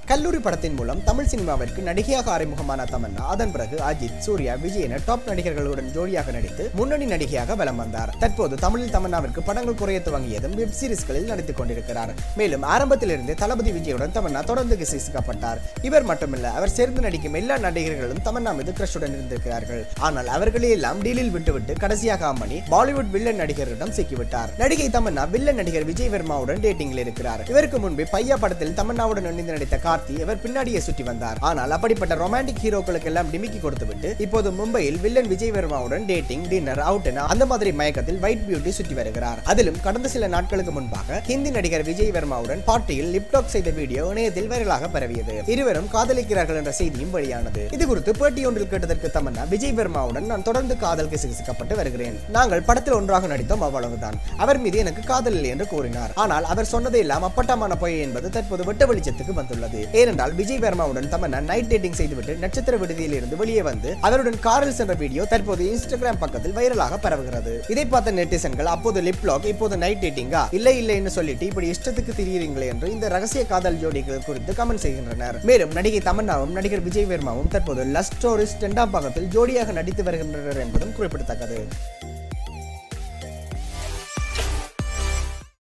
கல்லூரி படத்தின் மூலம் தமிழ் சினிமாவிற்கு நடிகையாக அறிமுகமான தமன்னா அதன் பிறகு அஜித் சூர்யா விஜய் என டாப் நடிகர்களுடன் ஜோடியாக நடித்து முன்னணி நடிகையாக வலம் வந்தார் தற்போது தமிழில் தமன்னாவிற்கு படங்கள் குறைய துவங்கியதும் வெப் சீரிஸ்களில் நடித்துக் கொண்டிருக்கிறார் மேலும் ஆரம்பத்திலிருந்தே தளபதி விஜயுடன் தமன்னா தொடர்ந்து கிசிக்கப்பட்டார் இவர் மட்டுமல்ல அவர் சேர்ந்து நடிக்கும் எல்லா நடிகர்களும் தமன்னா மீது கிரஷுடன் இருந்திருக்கிறார்கள் ஆனால் அவர்களே எல்லாம் டீலில் விட்டுவிட்டு கடைசியாக அம்மணி பாலிவுட் வில்லன் நடிகரிடம் சிக்கிவிட்டார் நடிகை தமன்னா வில்லன் நடிகர் விஜய் வர்மாவுடன் டேட்டிங்கில் இருக்கிறார் இவருக்கு முன்பு பையா படத்தில் தமன்னாவுடன் இணைந்து நடித்த கார்த்தி இவர் பின்னாடியே சுற்றி வந்தார் ஆனால் அப்படிப்பட்ட ரொமான்டிக் ஹீரோக்களுக்கு எல்லாம் டிமிக்கி கொடுத்துவிட்டு இப்போது மும்பையில் வில்லன் விஜய் வர்மாவுடன் டேட்டிங் டின்னர் அவுட் என அந்த மாதிரி மயக்கத்தில் ஒயிட் பியூட்டி சுற்றி வருகிறார் அதிலும் கடந்த சில நாட்களுக்கு முன்பாக ஹிந்தி நடிகர் விஜய் வர்மாவுடன் பார்ட்டியில் லிப்டாக் செய்த வீடியோ இணையத்தில் வைரலாக பரவியது இருவரும் காதலிக்கிறார்கள் என்ற செய்தியும் வெளியானது இது குறித்து பேட்டி ஒன்றில் கேட்டதற்கு தமன்னா விஜய் வர்மாவுடன் நான் தொடர்ந்து காதல் கிசுகிசுக்கப்பட்டு வருகிறேன் நாங்கள் படத்தில் ஒன்றாக நடித்தோம் அவ்வளவுதான் அவர் மீது எனக்கு காதல் இல்லை என்று கூறினார் ஆனால் அவர் சொன்னதை எல்லாம் அப்பட்டமான பொய் என்பது தற்போது வெட்ட வெளிச்சத்துக்கு வந்துள்ளது ஏனென்றால் விஜய் வர்மாவுடன் தமன்னா நைட் டேட்டிங் செய்துவிட்டு நட்சத்திர விடுதியில் இருந்து வெளியே வந்து அவருடன் காரில் சென்ற வீடியோ தற்போது இன்ஸ்டாகிராம் பக்கத்தில் வைரலாக பரவுகிறது இதை பார்த்த நெட்டிசன்கள் அப்போது லிப் லாக் இப்போது நைட் டேட்டிங்கா இல்லை இல்லைன்னு சொல்லிட்டு இப்படி இஷ்டத்துக்கு திரியுறீங்களே என்று இந்த ரகசிய காதல் ஜோடிகள் குறித்து கமெண்ட் செய்கின்றனர் மேலும் நடிகை தமன்னாவும் நடிகர் விஜய் வர்மாவும் தற்போது லஸ்ட் ஸ்டோரிஸ் இரண்டாம் பாகத்தில் ஜோடியாக நடித்து வருகின்றனர் என்பதும் குறிப்பிடத்தக்கது